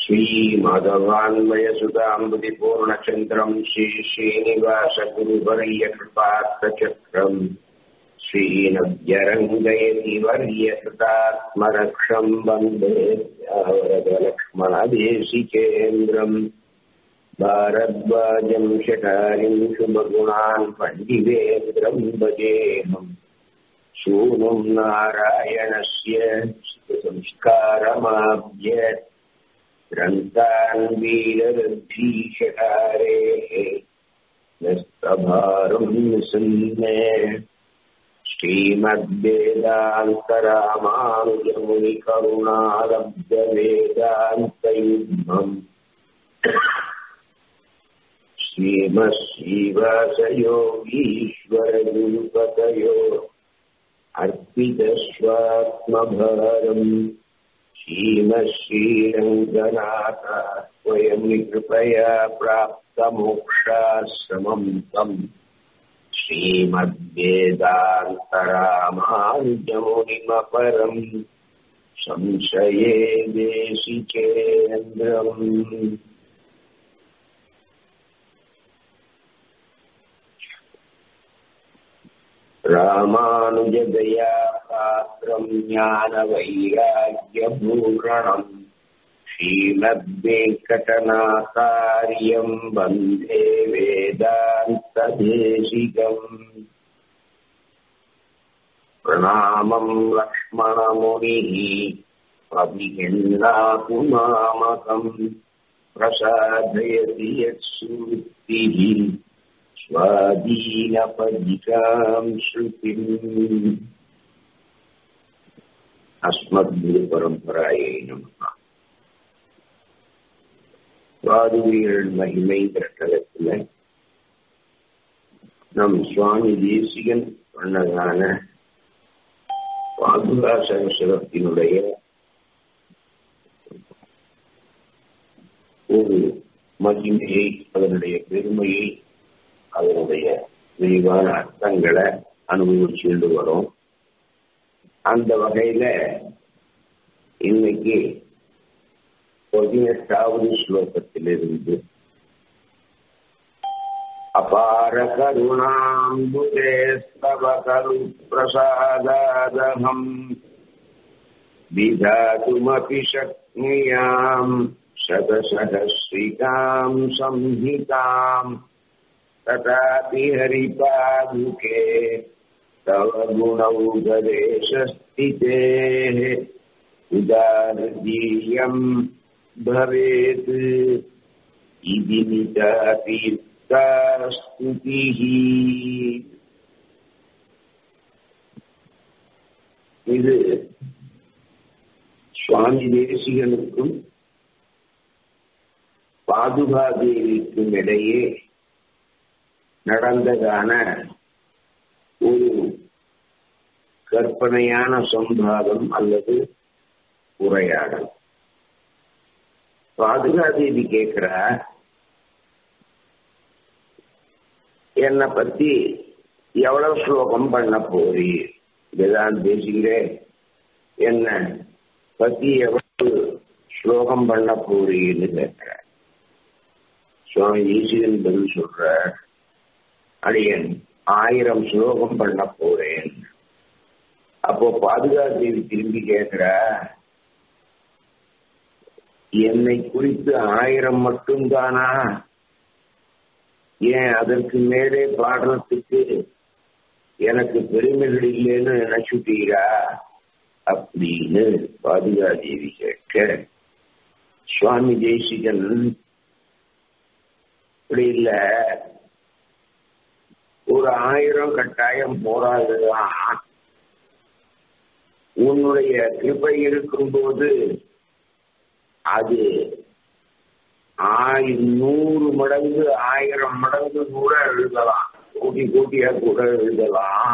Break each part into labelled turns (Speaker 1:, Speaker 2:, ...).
Speaker 1: श्रीमाधवान्वयसुताम्बुदिपूर्णचन्द्रम् श्रीश्रीनिवासगुरुवर्यकृपार्थचक्रम् श्रीनव्यरङ्गयति वर्यकृतात्मरक्षम् वन्दे वरदलक्ष्मणदेशिकेन्द्रम् भारद्वाजम् शठारिम् शुभगुणान् पण्डिवेन्द्रम् भजेहम् शूनुम् नारायणस्य संस्कारमाभ्य ग्रन्थान् वीररद्धीशकारेः नस्तभारम् निसन्ने श्रीमद्वेदान्तरामानुजमुनिकरुणालब्धवेदान्तयुग्मम् श्रीमश्रीवासयोगीश्वरगुरुपतयो अर्पितस्वात्मभारम् श्रीमश्रीरङ्गनाथ स्वयं कृपया प्राप्तमोक्षाश्रमम् तम् श्रीमद्वेदान्तरामानुजमुनिमपरम् संशये देशिकेन्द्रम् रामानुजदया पात्रम् ज्ञानवैराग्यभूषणम् श्रीमद्वेङ्कटनाथार्यम् वन्दे वेदान्तदेशिकम् प्रणामम् लक्ष्मणमुनिः अभिहिन्नाकुमामकम् प्रसादयति यत्सूक्तिः स्वाधीनपदिकाम् श्रुतिम् अस्मद्गुरुपरம்பராயை நமः பாதுகைகள் மகிமைங்கிற தளத்துல நம் சுவாமி தேசிகன் பண்ணதான பாதுகா சகசரத்தினுடைய ஒரு மகிமையை அதனுடைய பெருமையை அதனுடைய விரிவான அர்த்தங்களை அனுபவிச்சுட்டு வரோம் அந்த வகையில இன்னைக்கு பதினெட்டாவது ஸ்லோகத்திலிருந்து அபார கருணாம்புதே ஸ்தவ கரு பிரசாதாதகம் விதாதுமபி சக்னியாம் சதசகஸ்ரிகாம் சம்ஹிதாம் तथापि हरिपादुके तव गुणौपदेशस्थितेः उदारदीयम् भवेत् इति नितापि स्तुतिः இது சுவாமி தேசிகனுக்கும் பாதுகா தேவிக்கும் இடையே நடந்ததான ஒரு கற்பனையான சம்பாதம் அல்லது உரையாடல் பாதுகாதேவி கேட்கிற என்னை பத்தி எவ்வளவு ஸ்லோகம் பண்ண போறீ இதுதான் பேசுகிறேன் என்ன பத்தி எவ்வளவு ஸ்லோகம் பண்ண போறீன்னு கேட்கிற சுவாமி ஈஸ்வரன் பதில் சொல்ற அடியன் ஆயிரம் ஸ்லோகம் பண்ண போறேன் அப்போ பாதுகாதேவி திரும்பி கேட்கிற என்னை குறித்து ஆயிரம் மட்டும்தானா ஏன் அதற்கு மேலே பாடுறதுக்கு எனக்கு பெருமைகள் இல்லைன்னு நினைச்சுட்டீரா அப்படின்னு பாதுகாதேவி கேட்க சுவாமி தேசிகன் இப்படி இல்லை ஒரு ஆயிரம் கட்டாயம் போராதுதான் உன்னுடைய கிருப்பை இருக்கும்போது அது நூறு மடங்கு ஆயிரம் மடங்கு கூட எழுதலாம் கோட்டி கோட்டியா கூட எழுதலாம்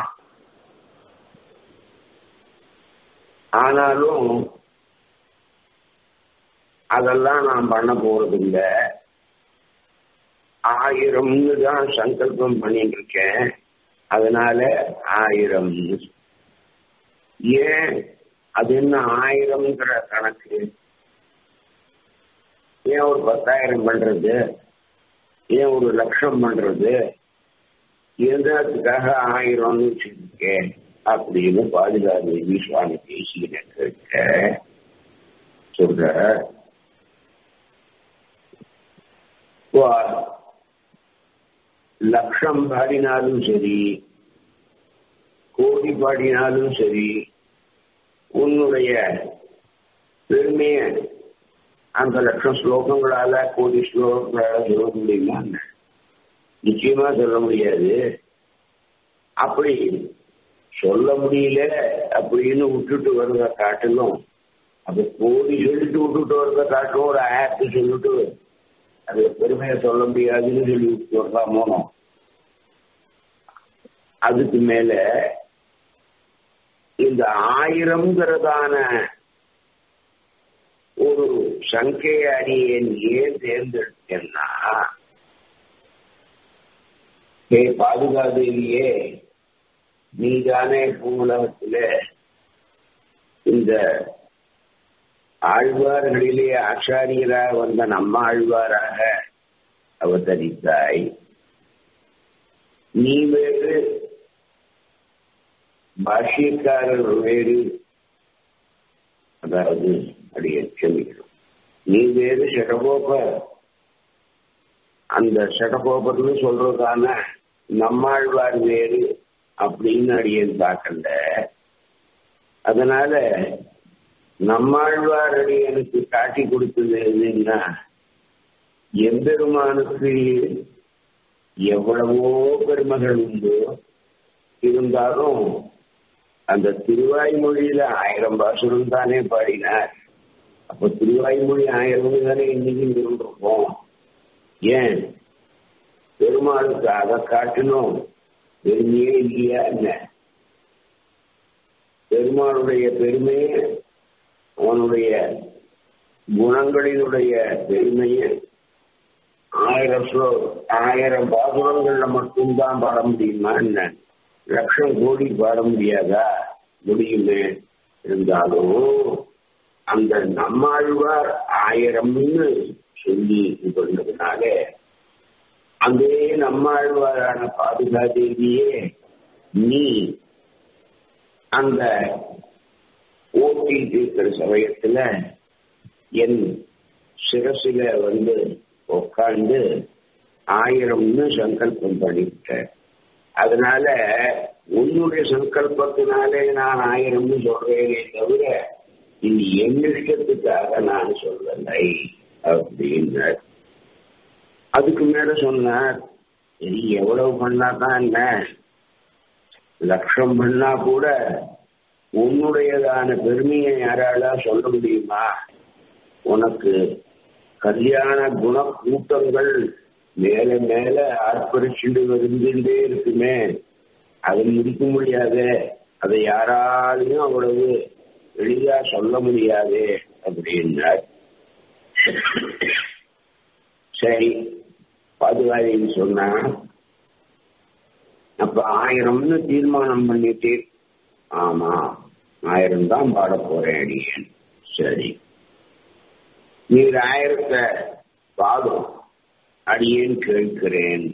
Speaker 1: ஆனாலும் அதெல்லாம் நான் பண்ண போறது இல்லை ஆயிரம்னு தான் சங்கல்பம் பண்ணிட்டு இருக்கேன் அதனால ஆயிரம் ஏன் அது என்ன ஆயிரம்ங்கிற கணக்கு ஏன் ஒரு பத்தாயிரம் பண்றது ஏன் ஒரு லட்சம் பண்றது எந்தத்துக்காக ஆயிரம்னு வச்சிருக்கேன் அப்படின்னு பாதுகாப்பு சுவாமி பேசிக்கிட்டு கேட்க சொல்ற லட்சம் பாடினாலும் சரி கோடி பாடினாலும் சரி உன்னுடைய பெருமைய அந்த லட்சம் ஸ்லோகங்களால கோடி ஸ்லோகங்களால சொல்ல முடியுமா நிச்சயமா சொல்ல முடியாது அப்படி சொல்ல முடியல அப்படின்னு விட்டுட்டு வருவ காட்டிலும் அப்ப கோடி சொல்லிட்டு விட்டுட்டு வருவ காட்டிலும் ஒரு ஆயிரத்து சொல்லிட்டு அது பெருமையை சொல்ல முடியாதுன்னு சொல்லி விட்டு வரலாமோ அதுக்கு மேல இந்த ஆயிரம்ங்கிறதான ஒரு சங்கைய அணியன் ஏன் தேர்ந்தெடுத்தேன்னா ஹே பாதுகாதேவியே நீதானே பூவுலகத்துல இந்த ஆழ்வார்களிலே ஆச்சாரியராக வந்த நம்ம ஆழ்வாராக அவதரித்தாய் நீ வேறு பாஷ்யக்காரர் வேறு அதாவது அடைய செல்கிறோம் நீ வேறு ஷடகோபர் அந்த ஷடகோபர்னு சொல்றதான நம்மாழ்வார் வேறு அப்படின்னு அடியன் பார்க்கல அதனால நம்மாழ்வார் அடியனுக்கு காட்டி கொடுத்தது எதுன்னா எம்பெருமானுக்கு எவ்வளவோ பெருமைகள் உண்டு இருந்தாலும் அந்த திருவாய்மொழியில ஆயிரம் பாசுரம் தானே பாடினார் அப்ப திருவாய்மொழி ஆயிரம் தானே இன்னைக்கு இருந்திருப்போம் ஏன் பெருமாளுக்கு அதை காட்டணும் பெருமையே இல்லையா என்ன பெருமாளுடைய பெருமையை அவனுடைய குணங்களினுடைய பெருமையை ஆயிரம் ஸ்லோ ஆயிரம் பாசுரங்கள்ல மட்டும்தான் பாட முடியுமா என்ன லட்சம் கோடி பாட முடியாதா முடியுமே இருந்தாலும் அந்த நம்மாழ்வார் ஆயிரம்னு சொல்லி கொண்டதுனால அதே நம்மாழ்வாரான பாதுகாதேவியே நீ அந்த ஓட்டி தீர்க்கிற சமயத்துல என் சிரசில வந்து உட்காந்து ஆயிரம்னு சங்கல்பம் பண்ணிவிட்ட அதனால உன்னுடைய சங்கல்பத்தினாலே நான் ஆயிரம்னு சொல்றேனே தவிர இது என் இஷ்டத்துக்காக நான் சொல்லலை அப்படின்னார் அதுக்கு மேல சொன்னார் சரி எவ்வளவு பண்ணா தான் என்ன லட்சம் பண்ணா கூட உன்னுடையதான பெருமையை யாரால சொல்ல முடியுமா உனக்கு கல்யாண குண கூட்டங்கள் மேல மேல ஆர்ப்பரிச்சுட்டு வந்துட்டே இருக்குமே அதை முடிக்க முடியாது அதை யாராலையும் அவ்வளவு எளிதா சொல்ல முடியாது அப்படின்னார் சரி பாதுகாதின்னு சொன்னா அப்ப ஆயிரம்னு தீர்மானம் பண்ணிட்டு ஆமா ஆயிரம் தான் பாட போறேன் அடியேன் சரி நீர் ஆயிரத்தை பாடும் அடியேன் கேட்கிறேன்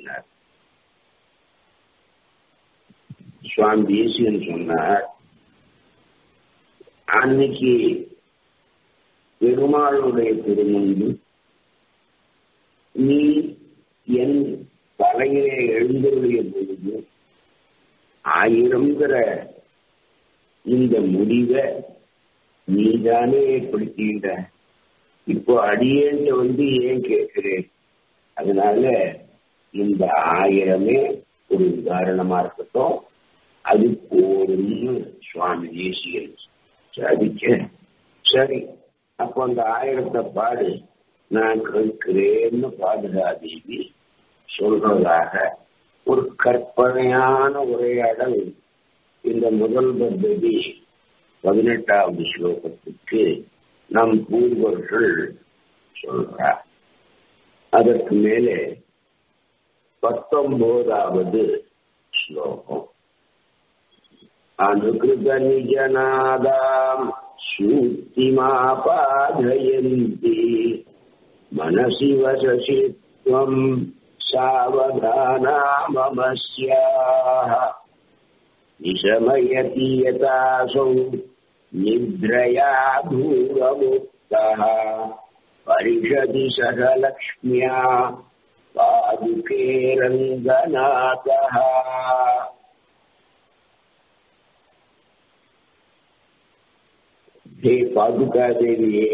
Speaker 1: சுவாமி தேசியன் சொன்னார் அன்னைக்கு பெருமாளுடைய திருமுன்பு நீ என் தலையிலே எழுந்தருடைய பொழுது ஆயிரம்ங்கிற இந்த முடிவை நீதானே ஏற்படுத்திட்ட இப்போ அடியேன்ட்ட வந்து ஏன் கேட்கிறேன் அதனால இந்த ஆயிரமே ஒரு உதாரணமா இருக்கட்டும் அது போதும்னு சுவாமி தேசியன் சாதிக்க சரி அப்போ அந்த ஆயிரத்தை பாடு நான் கேட்கிறேன்னு பாதுகாதேவி சொல்றதாக ஒரு கற்பனையான உரையாடல் இந்த முதல் பദ്ധதி பதினெட்டாவது ஸ்லோகத்துக்கு நம் பூர்வர்கள் சொல்றார் அதற்கு மேலே பத்தொன்பதாவது ஸ்லோகம் அனுகிருத நிஜநாதாம் சூத்திமாபாதயந்தி मनसि वससि त्वम् सावधाना मम स्याः निशमयति यतासौ निद्रया भूरमुक्तः परिषदि सहलक्ष्म्या पादुके रङ्गनाथः ஹே பாதுகா தேவியே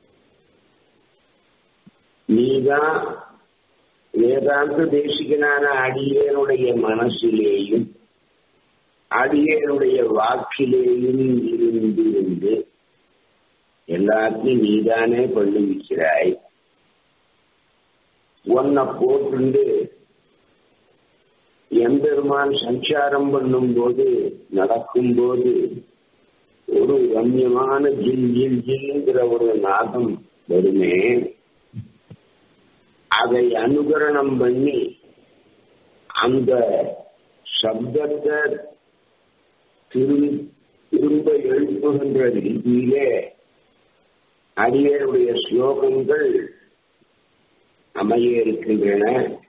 Speaker 1: நீதான் வேதாந்த தேசிகனான அடியனுடைய மனசிலேயும் அடியனுடைய வாக்கிலேயும் இருந்து இருந்து எல்லாத்தையும் நீதானே பண்ணி வைக்கிறாய் உன்னை போட்டு எம்பெருமான் சஞ்சாரம் பண்ணும் போது நடக்கும் போது ஒரு ரம்யமான ஜில் ஜில் ஜில்ங்கிற ஒரு நாதம் வருமே அதை அனுகரணம் பண்ணி அந்த சப்தத்தை திரும்ப எழுப்புகின்ற ரீதியிலே அடியருடைய ஸ்லோகங்கள் அமைய இருக்கின்றன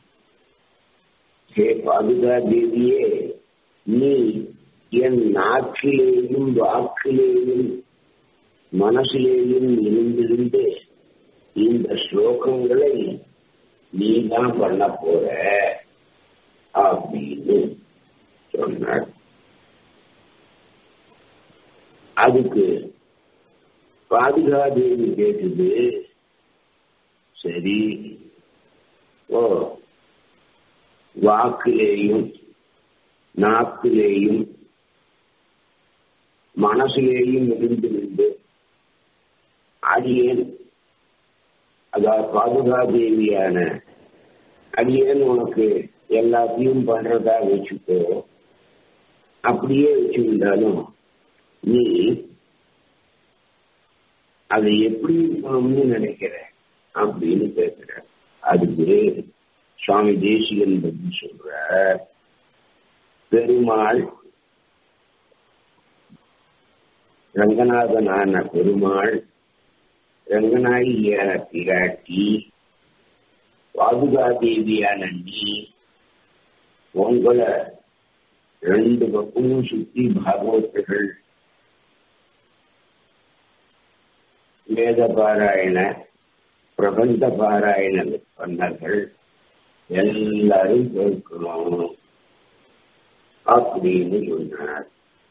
Speaker 1: ஹே பாதுகா தேவியே நீ என் நாக்கிலேயும் வாக்கிலேயும் மனசிலேயும் இருந்திருந்து இந்த ஸ்லோகங்களை நீ தான் பண்ண போற அப்படின்னு சொன்னார் அதுக்கு பாதுகாதேவி கேட்டது சரி ஓ வாக்கிலேயும் நாக்கிலேயும் மனசிலேயும் இருந்து அடியேன் அதாவது பாதுகாதேவியான அடியேன் உனக்கு எல்லாத்தையும் பண்றதா வச்சுக்கோ அப்படியே வச்சுக்கிட்டாலும் நீ அதை எப்படி இருக்கணும்னு நினைக்கிற அப்படின்னு கேட்கிற அதுக்கு சுவாமி தேசிகன் பத்தி சொல்ற பெருமாள் ரங்கநாதனான பெருமாள் ரங்கநாயகியான பிராட்டி பாதுகாதேவியான நீ உங்களை ரெண்டு பக்கமும் சுத்தி பாகவத்துகள் வேத பாராயண பிரபந்த பாராயண விற்பனர்கள் எல்லாரும் கேட்கணும் அப்படின்னு சொன்னார்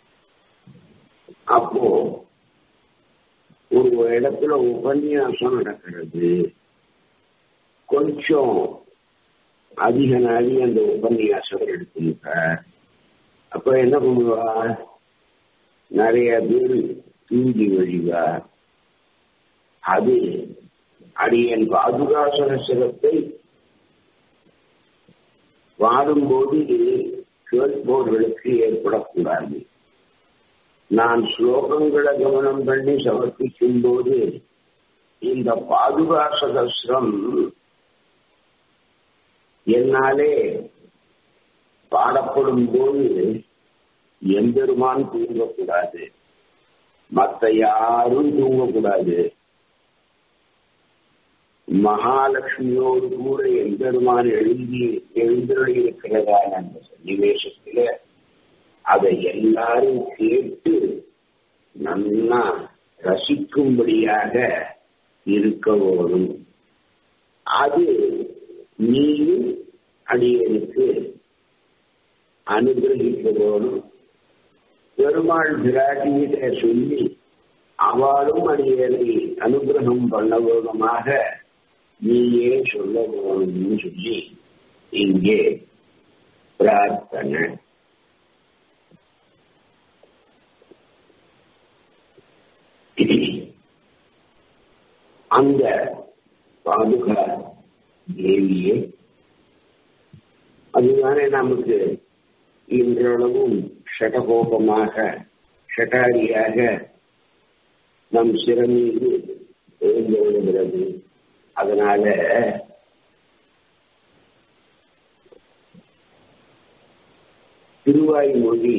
Speaker 1: அப்போ ஒரு இடத்துல உபன்யாசம் நடக்கிறது கொஞ்சம் அதிக நாளி அந்த உபன்யாசம் எடுத்துட்டார் அப்ப என்ன பண்ணுவா நிறைய பேர் தூங்கி வழிவா அது அடியன் பாதுகாசன சிறப்பை வாடும்போது கேட்பவர்களுக்கு ஏற்படக்கூடாது நான் ஸ்லோகங்களை கவனம் பண்ணி சமர்ப்பிக்கும் போது இந்த பாதுகாசகஸ்ரம் என்னாலே பாடப்படும் போது எம்பெருமான் தூங்கக்கூடாது மற்ற யாரும் தூங்கக்கூடாது மகாலட்சுமியோடு கூட எம்பெருமான் எழுதி எழுந்தருளி இருக்கிறதான அந்த சன்னிவேசத்தில அதை எல்லாரும் கேட்டு நல்லா ரசிக்கும்படியாக இருக்க வேணும் அது நீயும் அடியனுக்கு அனுகிரகிக்க வேணும் பெருமாள் பிராட்டியிட்ட சொல்லி அவளும் அடியனை அனுகிரகம் பண்ண வேணுமாக நீயே சொல்ல வேணும்னு சொல்லி இங்கே பிரார்த்தனை அந்த பாதுகா தேவியே அதுதானே நமக்கு இன்றளவும் ஷடகோபமாக ஷட்டாரியாக நம் சிறமீது எழுந்து விடுகிறது அதனால திருவாய்மொழி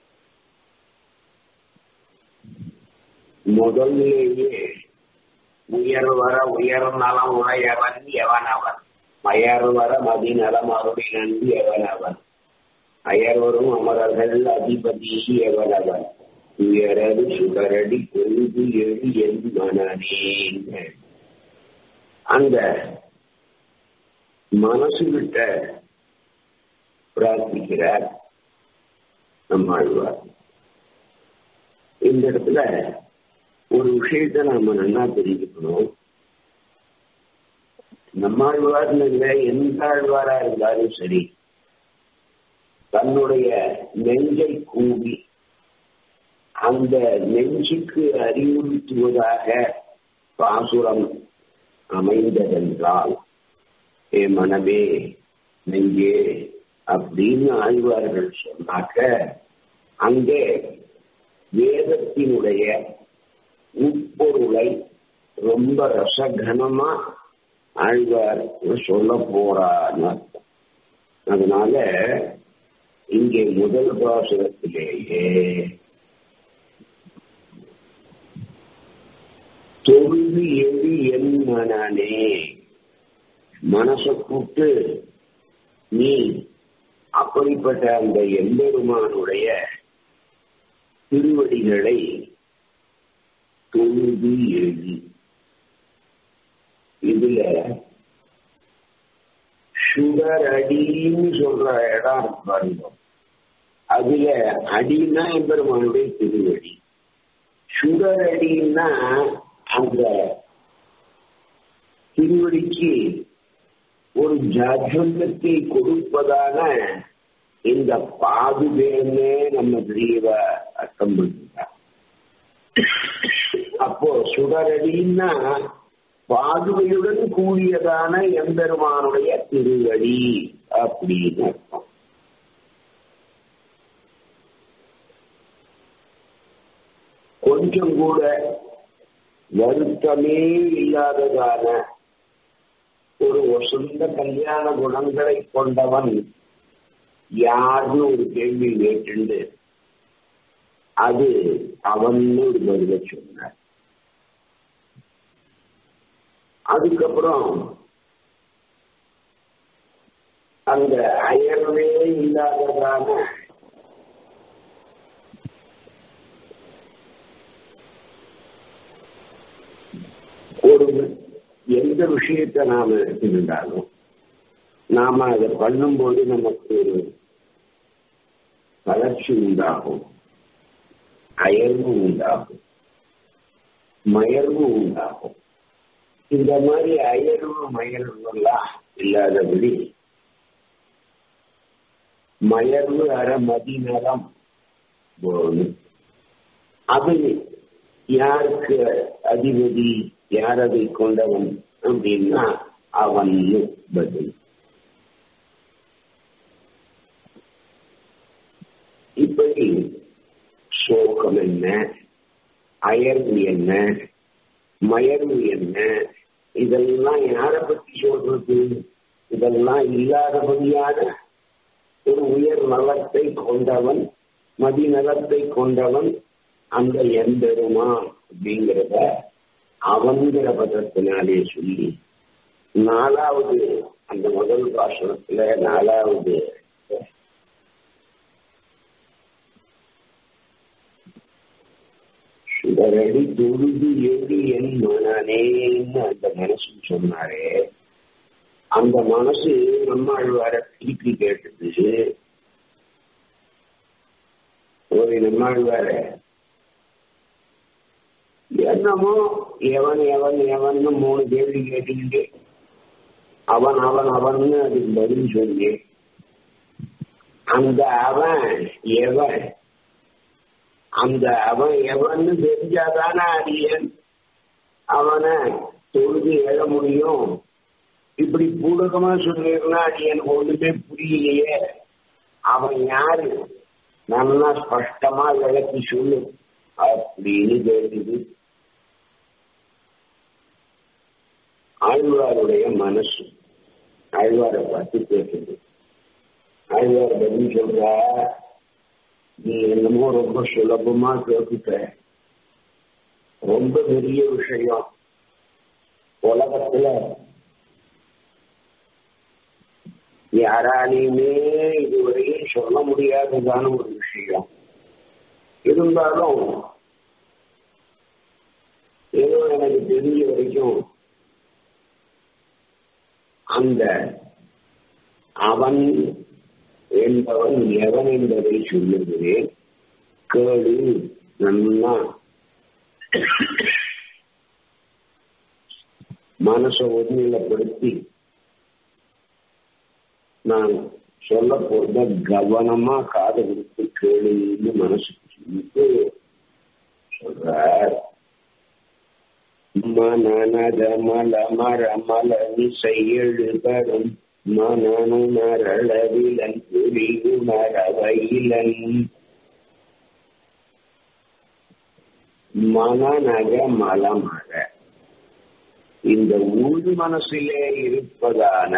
Speaker 1: முதல்லேயே உயர்வர உயர் நலம் உடையவன் எவனவன் மயர்வர மதிநலம் அருளி நன்றி எவனவன் அயர்வரும் அமரர்கள் அதிபதி எவனவன் உயரது சுடரடி கொழுது எழு என் மனநே அந்த மனசு விட்ட பிரார்த்திக்கிறார் நம்மாழ்வார் இந்த இடத்துல ஒரு விஷயத்த நாம நல்லா தெரிஞ்சுக்கணும் நம்மாழ்வார்னு இல்லை எந்த ஆழ்வாரா இருந்தாலும் சரி தன்னுடைய நெஞ்சை கூவி அந்த நெஞ்சுக்கு அறிவுறுத்துவதாக பாசுரம் அமைந்ததென்றால் ஏ மனமே நெஞ்சே அப்படின்னு ஆழ்வார்கள் சொன்னாக்க அங்கே வேதத்தினுடைய உட்பொருளை ரொம்ப ரசகனமா ஆழ்வார் சொல்ல போறான்னு அர்த்தம் அதனால இங்கே முதல் பாசுரத்திலேயே தொழுது எழு என் மனனே மனசை கூட்டு நீ அப்படிப்பட்ட அந்த எம்பெருமானுடைய திருவடிகளை தொழுது எழுதி இதுல சுடர் அடின்னு சொல்ற இடம் பாருங்க அதுல அடின்னா எம்பெருமானுடைய திருவடி சுடர் அடின்னா அந்த திருவடிக்கு ஒரு ஜாஜல்யத்தை கொடுப்பதான இந்த பாதுகைன்னே நம்ம தெரியவ அர்த்தம் பண்ணுறார் அப்போ சுடரடின்னா பாதுகையுடன் கூடியதான எம்பெருமானுடைய திருவடி அப்படின்னு அர்த்தம் கொஞ்சம் கூட வருத்தமே இல்லாததான ஒரு வசந்த கல்யாண குணங்களை கொண்டவன் யாருன்னு ஒரு கேள்வி கேட்டு அது அவன் ஒரு பதில சொன்னார் அதுக்கப்புறம் அந்த அயர்வே இல்லாததான ஒரு எந்த விஷயத்தை நாம எடுத்துக்கிட்டாலும் நாம அதை பண்ணும்போது நமக்கு ஒரு வளர்ச்சி உண்டாகும் அயர்வு உண்டாகும் மயர்வு உண்டாகும் இந்த மாதிரி அயர்வு மயர்வு எல்லாம் இல்லாதபடி மயர்வு அற மதிநலம் அது யாருக்கு அதிபதி யார் அதை கொண்டவன் அப்படின்னா அவன் பதில் இப்படி சோகம் என்ன அயர்வு என்ன மயர்வு என்ன இதெல்லாம் யாரை பற்றி சொல்றது இதெல்லாம் இல்லாதபடியான ஒரு உயர் நலத்தை கொண்டவன் மதிநலத்தை கொண்டவன் அந்த எம்பெருமான் அப்படிங்கிறத அவங்கிற பதத்தினாலே சொல்லி நாலாவது அந்த முதல் பாசனத்துல நாலாவது சுடரடி தொழுது எழுதி என் மனநேன்னு அந்த மனசு சொன்னாரே அந்த மனசு நம்மாழ்வார திருப்பி கேட்டது ஒரு நம்மாழ்வார என்னமோ எவன் எவன் எவன் மூணு கேள்வி கேட்டுக்கிட்டு அவன் அவன் அவன் அதுக்கு பதில் சொல்லி அந்த அவன் எவன் அந்த அவன் எவன்னு தெரிஞ்சாதானே அடியன் அவனை தொழுது எழ முடியும் இப்படி பூடகமா சொல்லிருந்தா அடியன் ஒண்ணுமே புரியலையே அவன் யாரு நல்லா ஸ்பஷ்டமா விளக்கி சொல்லு அப்படின்னு கேட்டுது ஆழ்வாருடைய மனசு ஆழ்வாரை பார்த்து கேட்குது ஆழ்வார் பதில் சொல்றா நீ என்னமோ ரொம்ப சுலபமா கேட்டுட்ட ரொம்ப பெரிய விஷயம் உலகத்துல யாராலையுமே இதுவரையும் சொல்ல முடியாததான ஒரு விஷயம் இருந்தாலும் ஏதோ எனக்கு தெரிஞ்ச வரைக்கும் அந்த அவன் என்பவன் எவன் என்பதை சொல்லுகிறேன் கேடு நல்லா மனசை ஒருநிலைப்படுத்தி நான் சொல்ல போறத கவனமா காது கொடுத்து கேளுன்னு மனசுக்கு சொல்லிட்டு சொல்றார் மனநத மல மர மல செய்யழு தரும் மனனுணரளவிலன் புரியுணரவையிலன் மனநக மலமர இந்த உள் மனசிலே இருப்பதான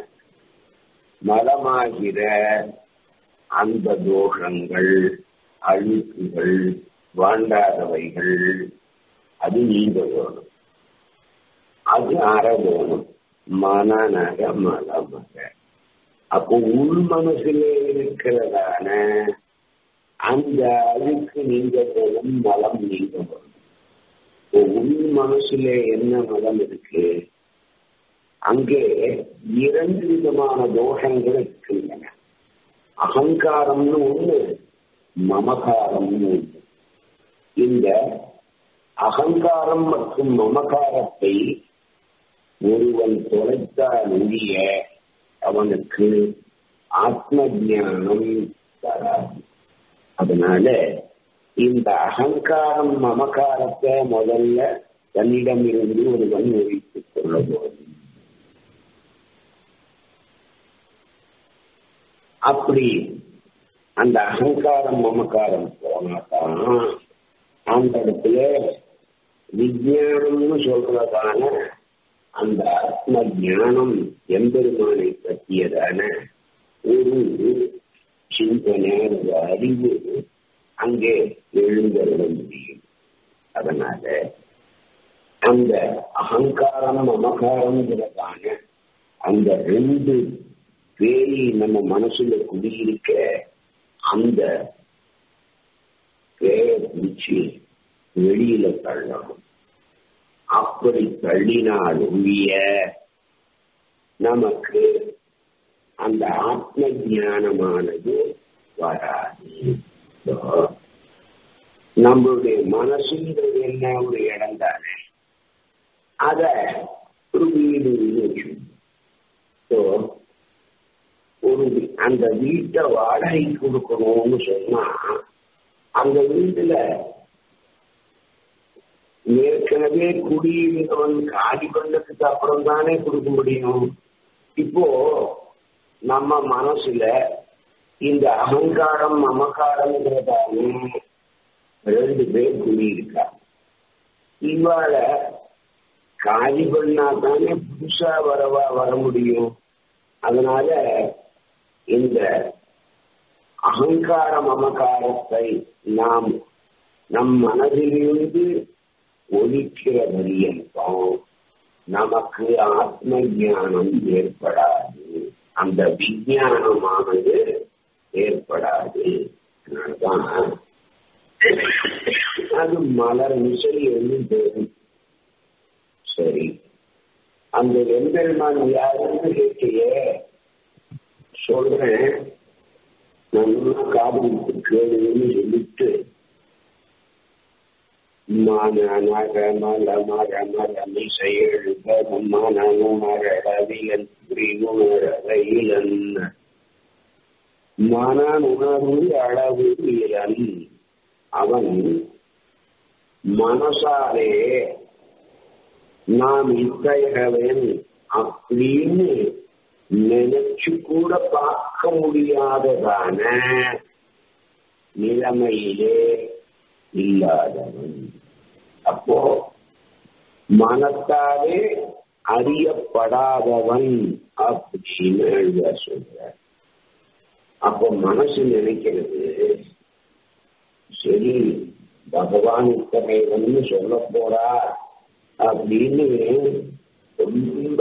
Speaker 1: மலமாகிற அந்த தோஷங்கள் அழுக்குகள் வாண்டாதவைகள் அது நீங்க வேணும் அது அற வேணும் மனநக மலமக அப்போ உள் மனசிலே இருக்கிறதான அந்த அழுக்கு நீங்க போகும் மலம் நீங்க வரும் இப்போ உள் மனசுல என்ன மலம் இருக்கு அங்கே இரண்டு விதமான தோஷங்கள் இருக்கின்றன அகங்காரம்னு ஒண்ணு மமகாரம்னு ஒண்ணு இந்த அகங்காரம் மற்றும் மமகாரத்தை ஒருவன் தொலைத்தால் ஒழிய அவனுக்கு ஆத்ம ஜானம் வராது அதனால இந்த அகங்காரம் மமகாரத்தை முதல்ல தன்னிடம் இருந்து ஒருவன் ஒழித்துக் கொள்ள வேண்டும் அப்படி அந்த அகங்காரம் மமக்காரம் போனாதான் அந்த இடத்துல விஜயானம்னு சொல்றதான அந்த ஆத்ம ஞானம் எம்பெருமானை பற்றியதான ஒரு சிந்தனை ஒரு அறிவு அங்கே எழுந்தருட முடியும் அதனால அந்த அகங்காரம் மமகாரம்ங்கிறதான அந்த ரெண்டு பேய் நம்ம மனசுல குடியிருக்க அந்த பேய பிடிச்சு வெளியில தள்ளணும் அப்படி தள்ளினால் ஒழிய நமக்கு அந்த ஆத்ம ஞானமானது வராது நம்மளுடைய மனசுங்கிறது என்ன ஒரு இடம் தானே அத ஒரு வீடு வச்சு ஒரு அந்த வீட்டை வாடகை கொடுக்கணும்னு சொன்னா அந்த வீட்டுல ஏற்கனவே குடியிருந்தவன் காலி பண்ணதுக்கு அப்புறம் தானே கொடுக்க முடியும் இப்போ நம்ம மனசுல இந்த அகங்காரம் மமகாரம்ங்கிறதான ரெண்டு பேர் குடியிருக்கா இவாள காலி பண்ணா தானே புதுசா வரவா வர முடியும் அதனால இந்த அகங்கார மமகாரத்தை நாம் நம் மனதிலிருந்து ஒழிக்கிற பரியந்தம் நமக்கு ஆத்ம ஞானம் ஏற்படாது அந்த விஞ்ஞானமானது ஏற்படாது அதனால்தான் அது மலர் மிசை என்று சரி அந்த எம்பெருமான் யாருன்னு கேட்கையே சொல்றேன் நல்லா காதலித்து கேளுன்னு சொல்லிட்டு மானான் உணர்வு அளவு இளன் அவன் மனசாலே நாம் இத்தகையவன் அப்படின்னு நினைச்சு கூட பார்க்க முடியாததான நிலைமையிலே இல்லாதவன் அப்போ மனத்தாலே அறியப்படாதவன் அப்படின்னு எழுத சொல்ற அப்போ மனசு நினைக்கிறது சரி பகவான் இத்தகையவன் சொல்ல போறா அப்படின்னு ரொம்ப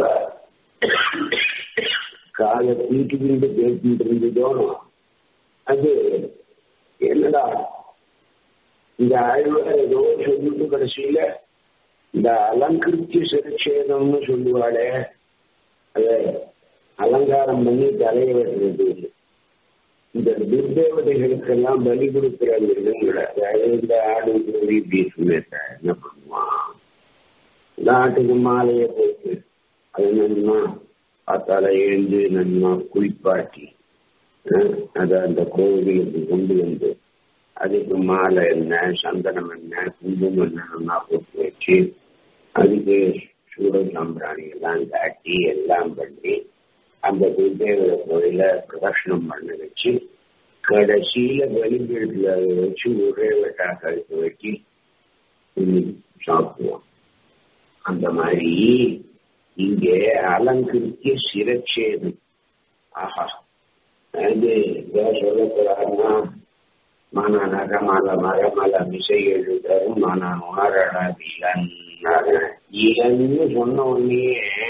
Speaker 1: காலை தீட்டுக்கிட்டு பேசிட்டு இருந்ததோனும் அது என்னடா இந்த ஆழ்வார் ஏதோ சொல்லிட்டு கடைசியில இந்த அலங்கிருத்திய சிறுச்சேதம்னு சொல்லுவாளே அத அலங்காரம் பண்ணி தலையை வெட்டுறது இந்த துர்தேவதைகளுக்கெல்லாம் பலி கொடுக்கிறாங்க அதாவது இந்த ஆடு கோழி பீஃப்னு என்ன பண்ணுவான் இந்த ஆட்டுக்கு மாலையை போட்டு அது நன்மா பார்த்தால எழுந்து நன்மா குளிப்பாட்டி அதை அந்த கோவிலுக்கு கொண்டு வந்து அதுக்கு மாலை என்ன சந்தனம் என்ன குங்குமம் என்னன்னா போட்டு வச்சு அதுக்கு சூட சாம்பிராணி எல்லாம் காட்டி எல்லாம் பண்ணி அந்த துர்தேவத கோயில பிரதர்ஷனம் பண்ண வச்சு கடைசியில வெளிப்பீட்டுல வச்சு ஒரே வெட்டா கழுத்து வச்சு சாப்பிடுவோம் அந்த மாதிரி இங்கே அலங்கரிக்க சிரச்சேதம் ஆஹா அது சொல்லக்கூடாதுன்னா மானா நகமல மரமல மிசை எழுதரும் மானா உணரடாது இளன்னாரு இளன்னு சொன்ன உடனே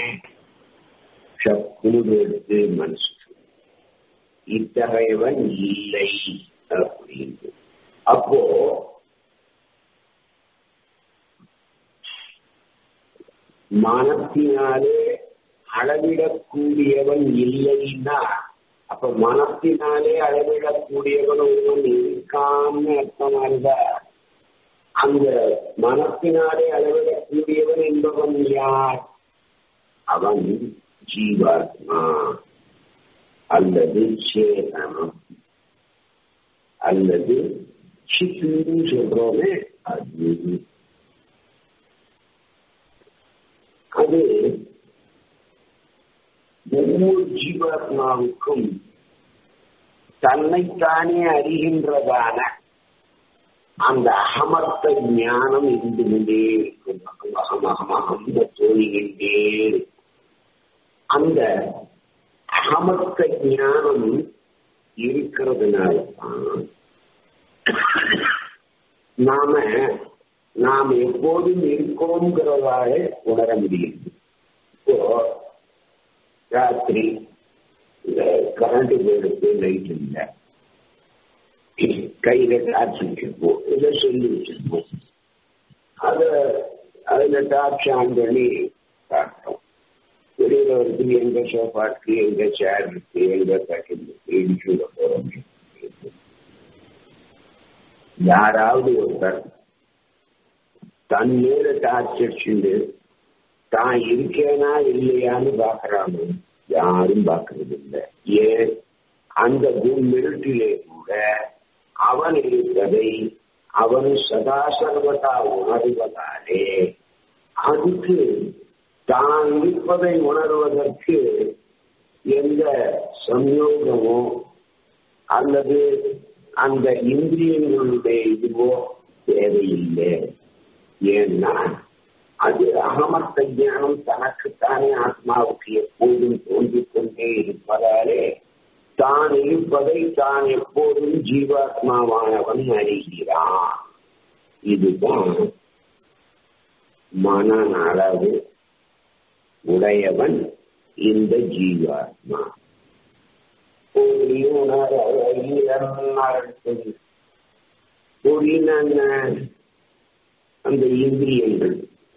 Speaker 1: சக்குடு எடுத்து மனசு இத்தகையவன் இல்லை அப்படின்னு அப்போ மனத்தினாலே அளவிடக்கூடியவன் இல்லைன்னா அப்ப மனத்தினாலே அளவிடக்கூடியவன் ஒருவன் இருக்கான்னு அர்த்தமா இருந்தா அந்த மனத்தினாலே அளவிடக்கூடியவன் என்பவன் யார் அவன் ஜீவாத்மா அல்லது சேதனம் அல்லது சித்துன்னு சொல்றோமே அது அது ஒவ்வொரு ஜீவாத்மாவுக்கும் தன்னைத்தானே அறிகின்றதான அந்த அகமத்த ஞானம் இருந்து கொண்டே இருக்கும் அகம் அகம் அகம் தோணிகின்றே இருக்கும் அந்த அகமத்த ஞானம் இருக்கிறதுனால நாம நாம் எப்போதும் இருக்கோங்கிறதாக உணர முடியும் இப்போ ராத்திரி இந்த கரண்ட் போயிடுத்து லைட் இல்லை கையில டார்ச் வச்சிருப்போம் இல்லை சொல்லி வச்சிருப்போம் அத அதுல டார்ச் ஆன் பண்ணி காட்டும் வெளியில வந்து எங்க சோஃபா இருக்கு எங்க சேர் இருக்கு எங்க கட்டில் இருக்கு இடிச்சுட போறோம் யாராவது ஒருத்தர் தன் மேல டார்ச் அடிச்சுண்டு தான் இருக்கேனா இல்லையான்னு பாக்குறானோ யாரும் பாக்குறது இல்லை ஏன் அந்த மிருட்டிலே கூட அவன் இருப்பதை அவன் சதா சர்வதா உணர்வதாலே அதுக்கு தான் இருப்பதை உணர்வதற்கு எந்த சம்யோகமோ அல்லது அந்த இந்திரியங்களுடைய இதுவோ தேவையில்லை ஏன்னா அது அகமத்த ஞானம் தனக்குத்தானே ஆத்மாவுக்கு எப்போதும் தோன்றிக் கொண்டே இருப்பதாலே தான் இருப்பதை தான் எப்போதும் ஜீவாத்மாவானவன் அறிகிறான் இதுதான் மன அளவு உடையவன் இந்த ஜீவாத்மா அந்த இந்திரியங்கள்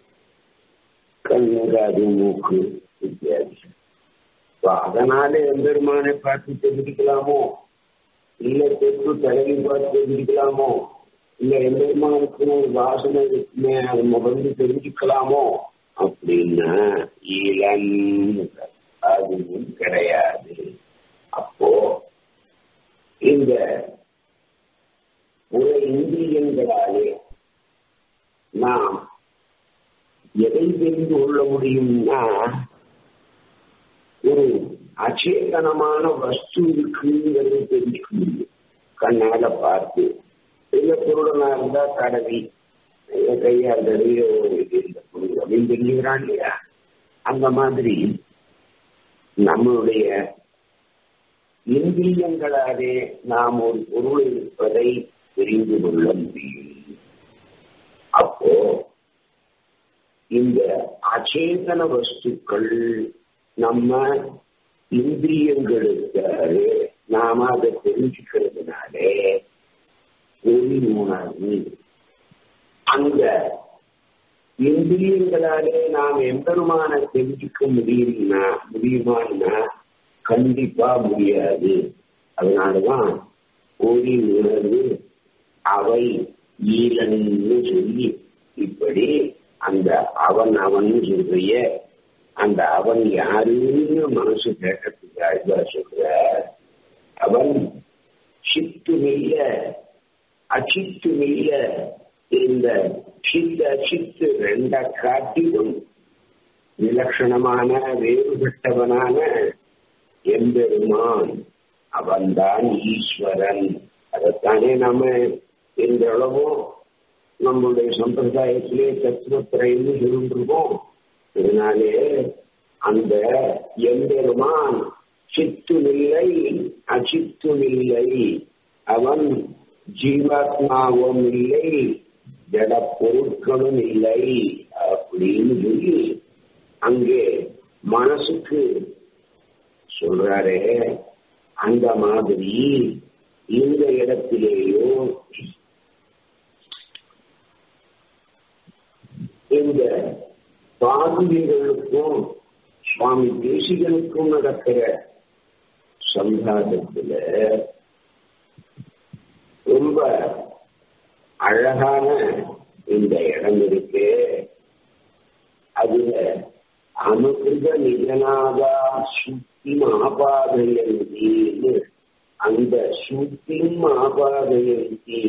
Speaker 1: கண்ணு காது மூக்கு இத்தியாதி அதனால எம்பெருமானை பார்த்து தெரிஞ்சுக்கலாமோ இல்ல தொட்டு தலைவி பார்த்து தெரிஞ்சுக்கலாமோ இல்ல எம்பெருமானுக்கு ஒரு வாசனை இருக்குமே அதை வந்து தெரிஞ்சுக்கலாமோ அப்படின்னா இளம் அதுவும் கிடையாது அப்போ இந்த ஒரு இந்திரியங்களாலே நாம் எதை தெரிந்து கொள்ள முடியும்னா ஒரு அச்சேதனமான வஸ்து இருக்குங்கிறது தெரிஞ்சுக்க முடியும் கண்ணால பார்த்து இல்ல பொருடனா இருந்தா கடவி கையால் தடவி ஒரு இந்த பொருள் அப்படின்னு தெரிஞ்சுக்கிறான் இல்லையா அந்த மாதிரி நம்மளுடைய இந்திரியங்களாலே நாம் ஒரு பொருள் இருப்பதை தெரிந்து கொள்ள முடியும் அப்போ இந்த அச்சேதன வஸ்துக்கள் நம்ம இந்திரியங்களுக்கு நாம அதை தெரிஞ்சுக்கிறதுனாலே ஒளி உணர்வு அந்த இந்திரியங்களாலே நாம் எம்பெருமான தெரிஞ்சுக்க முடியும்னா முடியுமான்னா கண்டிப்பா முடியாது அதனாலதான் ஒளி உணர்வு அவை ஈரன்னு சொல்லி இப்படி அந்த அவன் அவன் சொல்றிய அந்த அவன் யாருன்னு மனசு கேட்டதுக்காக சொல்ற அவன் சித்துமில்ல அச்சித்துமில்ல இந்த சித்த அச்சித்து ரெண்ட காட்டிலும் விலட்சணமான வேறுபட்டவனான எம்பெருமான் அவன்தான் ஈஸ்வரன் அதைத்தானே நாம இந்த அளவும் நம்மளுடைய சம்பிரதாயத்திலே தத்துவத்துறைன்னு சொல்லிருக்கோம் இதனாலே அந்த எம்பெருமான் சித்துமில்லை அச்சித்துமில்லை அவன் ஜீவாத்மாவும் இல்லை ஜட பொருட்களும் இல்லை அப்படின்னு சொல்லி அங்கே மனசுக்கு சொல்றாரே அந்த மாதிரி இந்த இடத்திலேயோ இந்த பாதுகைகளுக்கும் சுவாமி தேசிகனுக்கும் நடக்கிற சம்பாதத்துல ரொம்ப அழகான இந்த இடம் இருக்கு அதுல அனுகிருத நிஜனாதா சுத்தி ஆபாதையந்தின்னு அந்த சுத்தி ஆபாதையந்தி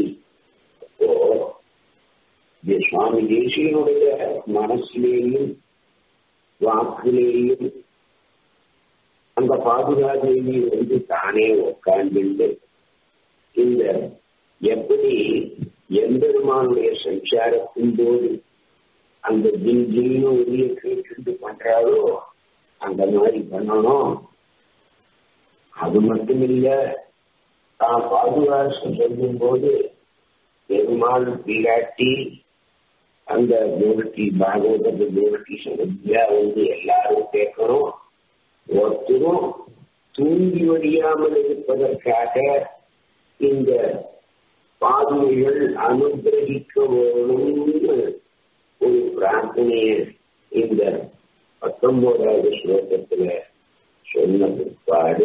Speaker 1: சுவாமி தேசியனுடைய மனசிலேயும் வாக்கிலேயும் அந்த பாதுகாதேவி வந்து தானே உட்கார்ந்து இந்த எப்படி எம்பெருமானுடைய சஞ்சாரத்தின் போது அந்த ஜில் ஜில்னு ஒளிய கேட்டு பண்றாரோ அந்த மாதிரி பண்ணணும் அது மட்டும் இல்ல தான் பாதுகாசம் சொல்லும் போது பெருமாள் பிராட்டி அந்த கோஷ்டி பாகவத கோஷ்டி சந்தியா வந்து எல்லாரும் கேட்கணும் ஒருத்தரும் தூங்கி வடியாமல் இருப்பதற்காக இந்த பாதுகைகள் அனுகிரகிக்க வேணும்னு ஒரு பிரார்த்தனைய இந்த பத்தொன்பதாவது ஸ்லோகத்துல சொன்ன பிற்பாடு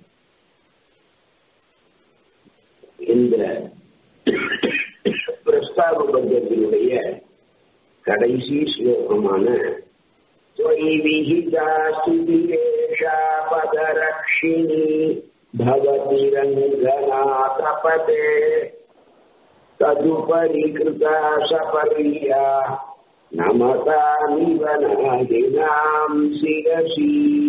Speaker 1: இந்த பிரஸ்தாப பந்தத்தினுடைய கடைசி ஸ்லோகமான பதரக்ஷிணி भवति रङ्गनाथपते तदुपरि कृता सपर्या नमतामिव नादिनाम् शिरसि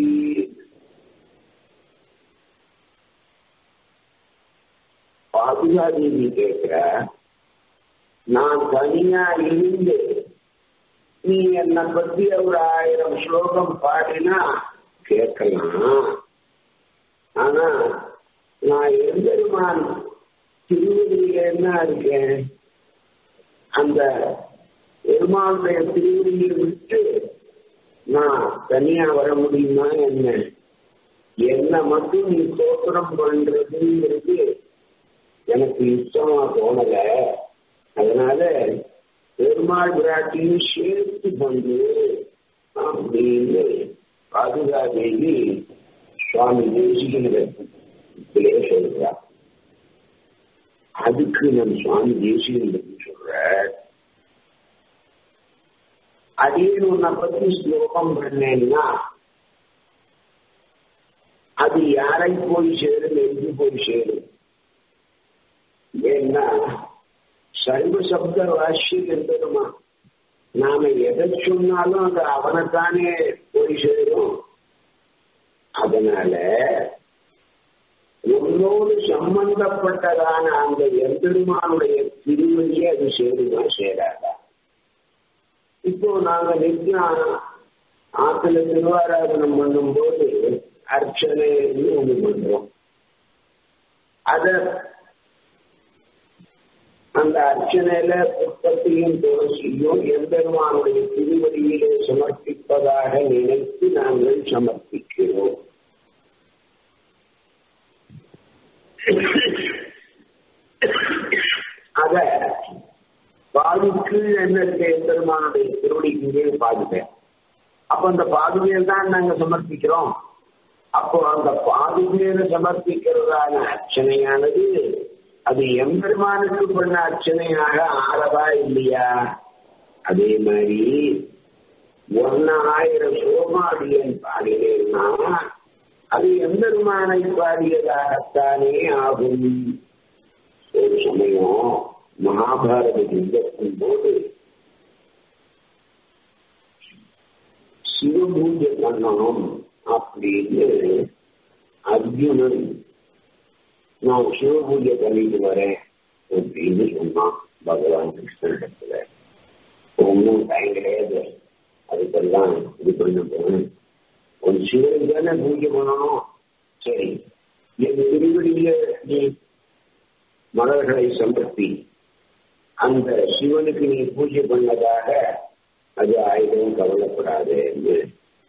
Speaker 1: பாதுகாதேவி கேட்கிற நான் தனியா இருந்து நீ என்னை பத்தி ஒரு ஆயிரம் ஸ்லோகம் பாடினா கேட்கலாம் ஆனா நான் எம்பெருமான் திருவடியில என்ன இருக்கேன் அந்த பெருமானுடைய திருவடியை விட்டு நான் தனியா வர முடியுமா என்ன என்ன மட்டும் நீ சோத்திரம் பண்றதுங்கிறது எனக்கு இஷ்டமா தோணல அதனால பெருமாள் விராட்டியும் சேர்த்து பண்ணு அப்படின்னு பாதுகாதேவி சுவாமி தேசிகனிடத்திலே சொல்றார் அதுக்கு நம் சுவாமி தேசிகன் பற்றி சொல்ற அதே உன்னை பத்தி ஸ்லோகம் பண்ணேன்னா அது யாரை போய் சேரும் எங்கு போய் சேரும் ஏன்னா சர்வ சப்த வாசியம் என்பதுமா நாம எதை சொன்னாலும் அது அவனைத்தானே போய் சேரும் அதனால உன்னோடு சம்பந்தப்பட்டதான அந்த எம்பெருமானுடைய திருவடியை அது சேருமா சேராதா இப்போ நாங்க நித்தியம் ஆத்துல திருவாராதனம் பண்ணும்போது அர்ச்சனைன்னு ஒண்ணு பண்றோம் அத அந்த அர்ச்சனையில புஷ்பத்தையும் துளசியும் எம்பெருமானுடைய திருவடியிலே சமர்ப்பிப்பதாக நினைத்து நாங்கள் சமர்ப்பிக்கிறோம் அத பாதுக்கு என்ன எம்பெருமானுடைய திருவடிக்கு பாதுகை அப்ப அந்த பாதுகையில் தான் நாங்க சமர்ப்பிக்கிறோம் அப்போ அந்த பாதுகையில சமர்ப்பிக்கிறதான அர்ச்சனையானது அது எம்பெருமானுக்கு பண்ண அர்ச்சனையாக ஆறதா இல்லையா அதே மாதிரி ஒன்னாயிரம் சோமாடியன் பாடினேன்னா அது எம்பெருமானை பாடியதாகத்தானே ஆகும் ஒரு சமயம் மகாபாரத யுத்தத்தின் போது சிவபூஜை பண்ணணும் அப்படின்னு அர்ஜுனன் நான் சிவபூஜை பண்ணிட்டு வரேன் அப்படின்னு சொன்னான் பகவான் கிருஷ்ணனிடத்துல ஒன்றும் டைம் கிடையாது அதுக்கெல்லாம் இது பண்ண போகணும் ஒரு சிவனுக்கு தானே பூஜை பண்ணணும் சரி என் திருவடியில நீ மலர்களை சமர்ப்பி அந்த சிவனுக்கு நீ பூஜை பண்ணதாக அது ஆயுதம் கவலைப்படாது என்று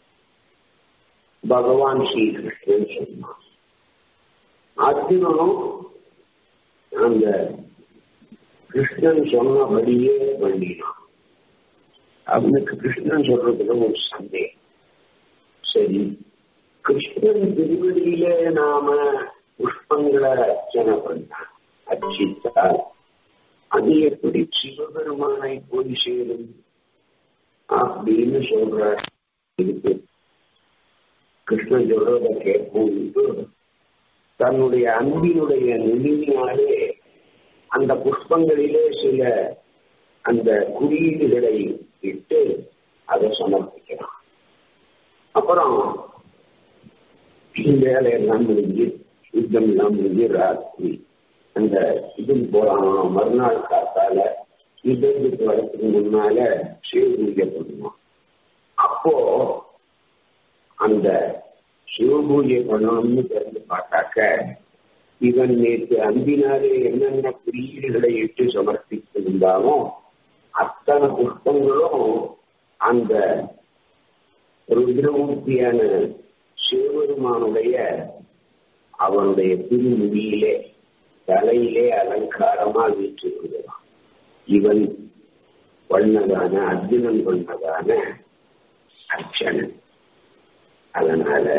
Speaker 1: பகவான் ஸ்ரீகிருஷ்ணன் சொன்னான் அர்ஜுனனும் அந்த கிருஷ்ணன் சொன்னபடியே பண்ணினான் அவனுக்கு கிருஷ்ணன் சொல்றதுல ஒரு சந்தேகம் சரி கிருஷ்ணன் திருவடியில நாம புஷ்பங்களை அர்ச்சனை பண்ணான் அர்ச்சித்தால் அது எப்படி சிவபெருமானை போய் சேரும் அப்படின்னு சொல்ற இருக்கு கிருஷ்ணன் சொல்றத கேட்போம் தன்னுடைய அன்பினுடைய நுனியினாலே அந்த புஷ்பங்களிலே சில அந்த குறியீடுகளை இட்டு அதை சமர்ப்பிக்கிறான் அப்புறம் வேலையெல்லாம் முடிஞ்சு யுத்தம் எல்லாம் முடிஞ்சு ராத்திரி அந்த இது போலாம் மறுநாள் காத்தால யுத்தத்துக்கு வரத்துக்கு முன்னால சிவ பூஜை பண்ணுவோம் அப்போ அந்த சிவ பூஜை பண்ணணும்னு தெரிஞ்சு பார்த்தாக்க இவன் நேற்று அன்பினாலே என்னென்ன குறியீடுகளை இட்டு சமர்ப்பித்திருந்தாலும் அத்தனை புஷ்பங்களும் அந்த ருத்ரமூர்த்தியான சிவபெருமானுடைய அவனுடைய திருமுடியிலே தலையிலே அலங்காரமா வீற்றிருக்கிறான் இவன் பண்ணதான அர்ஜுனன் பண்ணதான அர்ச்சனன் அதனால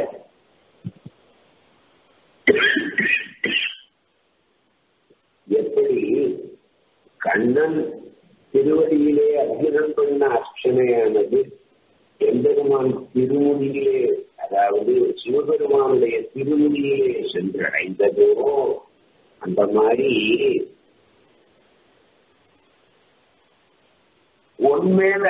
Speaker 1: எப்படி கண்ணன் திருவடியிலே அர்ஜுனன் பண்ண அர்ச்சனையானது எம்பெருமான் திருமுடியிலே அதாவது சிவபெருமானுடைய திருமுடியிலே சென்றடைந்ததோ அந்த மாதிரி உண்மையில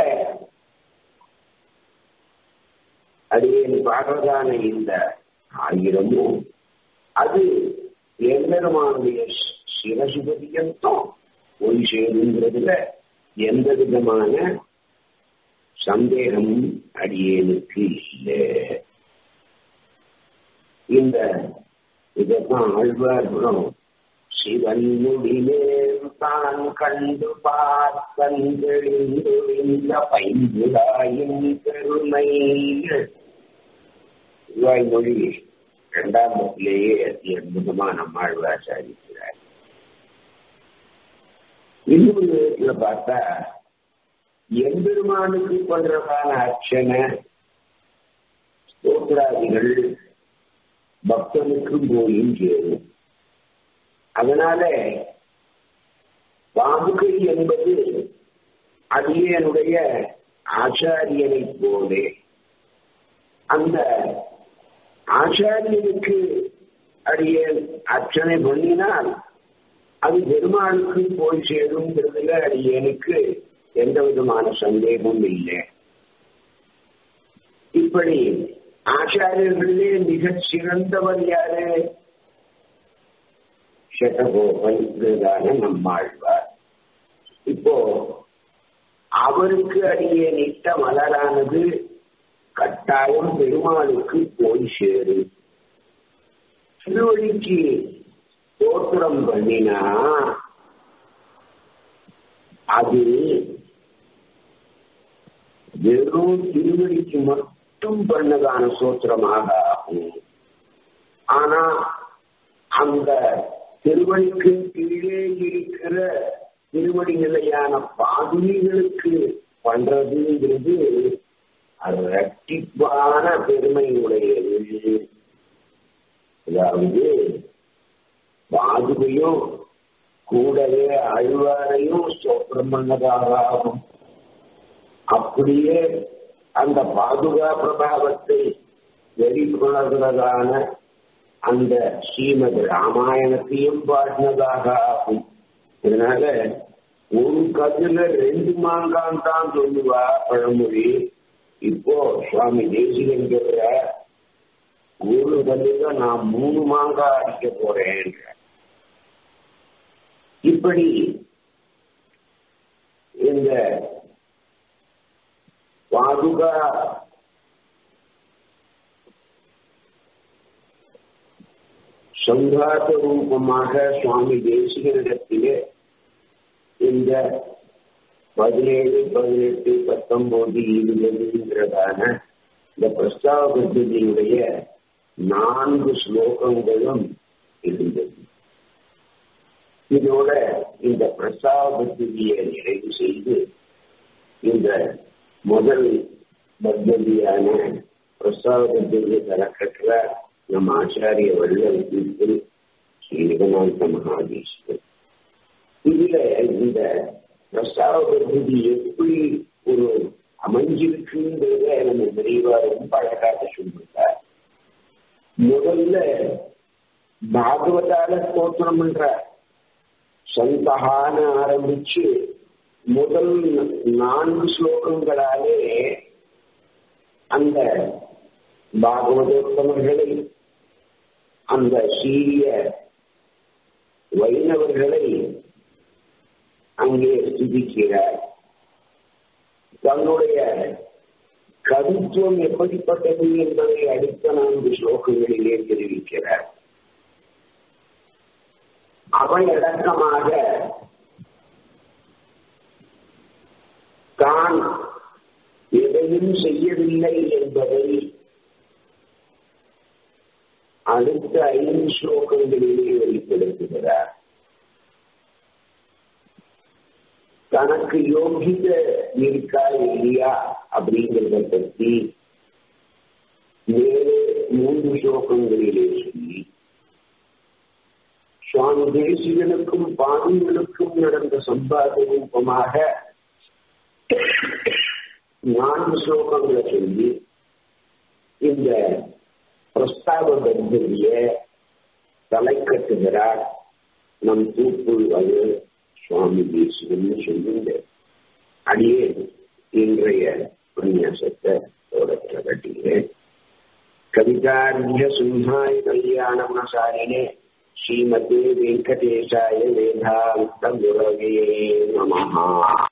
Speaker 1: அடியேன் பாடுறதான இந்த ஆயிரமும் அது எம்பெருமானுடைய சிவசுபதியந்தம் போய் சேருங்கிறதுல எந்த விதமான சந்தேகமும் அடியேனுக்கு இல்லை இந்த இதெல்லாம் ஆழ்வார்களும் சிவன் முடிமேல் தான் கண்டு பார்த்தெழுந்து இந்த பைந்துடாயின் பெருமை மொழி இரண்டாம் பத்திலேயே அதி அற்புதமா நம்ம ஆழ்வார் சாதிக்கிறார் இன்னொரு விதத்துல பார்த்தா எம்பெருமானுக்கு பண்றதான அர்ச்சனை ஸ்தோத்திராதிகள் பக்தனுக்கு போயும் சேரும் அதனால பாதுகை என்பது அடியனுடைய ஆச்சாரியனை போலே அந்த ஆச்சாரியனுக்கு அடியேன் அர்ச்சனை பண்ணினால் அது பெருமாளுக்கு போய் சேருங்கிறதுல அடியனுக்கு எந்த விதமான சந்தேகமும் இல்லை இப்படி ஆச்சாரியர்களே மிகச் சிறந்தவர் யாரு சட்டகோபன் நம்மாழ்வார் இப்போ அவருக்கு அடியே நிட்ட மலரானது கட்டாயம் பெருமாளுக்கு போய் சேரும் திருவழிக்கு தோற்றம் பண்ணினா அது வெறும் திருவடிக்கு மட்டும் பண்ணதான சோத்திரமாக ஆகும் ஆனா அந்த திருவடிக்கு கீழே இருக்கிற திருவடி நிலையான பாதுகைகளுக்கு பண்றதுங்கிறது அது ரட்டிப்பான பெருமையுடையது அதாவது பாதுகையும் கூடவே அழ்வாரையும் ஸ்தோத்திரம் பண்ணதாக ஆகும் அப்படியே அந்த பாதுகா பிரபாவத்தை வெளிக்கொணர்கிறதான அந்த ஸ்ரீமத் ராமாயணத்தையும் பாடினதாக ஆகும் இதனால ஒரு கதில ரெண்டு மாங்கான் தான் சொல்லுவா பழமொழி இப்போ சுவாமி தேசிகன் சொல்ற ஒரு கல்லுல நான் மூணு மாங்காய் அடிக்க போறேன் இப்படி இந்த பாதுகா சங்காத ரூபமாக சுவாமி தேசிகனிடத்திலே இந்த பதினேழு பதினெட்டு பத்தொன்பது இருபதுங்கிறதான இந்த பிரஸ்தாவ பദ്ധதியுடைய நான்கு ஸ்லோகங்களும் இருந்தது இதோட இந்த பிரஸ்தாவ பദ്ധதியை நிறைவு செய்து இந்த முதல் பத்ததியான பிரஸ்தாவ பத்ததியை தரக்கற்ற நம் ஆச்சாரிய வள்ளல் தீர்ப்பில் ஸ்ரீ விகநாந்த மகாதீஸ்வர் இதுல இந்த பிரஸ்தாவ பദ്ധதி எப்படி ஒரு அமைஞ்சிருக்குன்றத நம்ம விரைவா ரொம்ப அழகாக சொல்லிருக்கார் முதல்ல பாகவதால ஸ்தோத்திரம் பண்ற சந்தகான ஆரம்பிச்சு முதல் நான்கு ஸ்லோகங்களாலே அந்த பாகவதோத்தமர்களை அந்த சீரிய வைணவர்களை அங்கே ஸ்துதிக்கிறார் தன்னுடைய கருத்துவம் எப்படிப்பட்டது என்பதை அடுத்த நான்கு ஸ்லோகங்களிலே தெரிவிக்கிறார் அவை அடக்கமாக தான் எதையும் செய்யவில்லை என்பதை அடுத்த ஐந்து ஸ்லோகங்களிலே வெளிப்படுத்துகிறார் தனக்கு யோகித இருக்கா இல்லையா அப்படிங்கிறத பற்றி மேலே மூன்று ஸ்லோகங்களிலே சொல்லி சுவாமி தேசிகனுக்கும் பாதிகளுக்கும் நடந்த சம்பாத ரூபமாக நான்கு ஸ்லோகங்களை சொல்லி இந்த பிரஸ்தாப பத்திரிய தலை கட்டுகிறார் நம் தூப்புள் அது சுவாமி தேசிகன்னு சொல்லுங்க அடியே இன்றைய உபன்யாசத்தை தொடர்ச்சி கட்டுகிறேன் கவிதாரிய சிம்ஹாய கல்யாண குணசாரினே ஸ்ரீமதே வெங்கடேஷாய வேதாந்த குரவே நமஹா